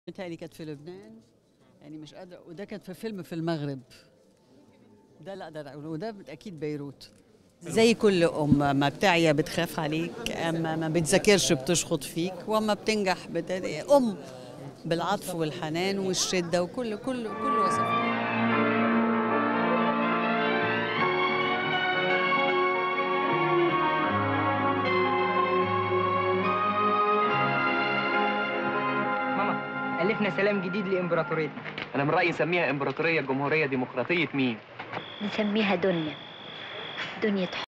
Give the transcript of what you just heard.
متهيألي كانت في لبنان يعني مش قادرة وده كانت في فيلم في المغرب ده لا أقدر أقوله وده أكيد بيروت زي كل أم ما بتعيا بتخاف عليك أما ما بتذاكرش بتشخط فيك وأما بتنجح بت... أم بالعطف والحنان والشدة وكل كل كل وصف ماما ألفنا سلام جديد لإمبراطوريتنا انا من رايي نسميها امبراطوريه جمهوريه ديمقراطيه مين نسميها دنيا دنيا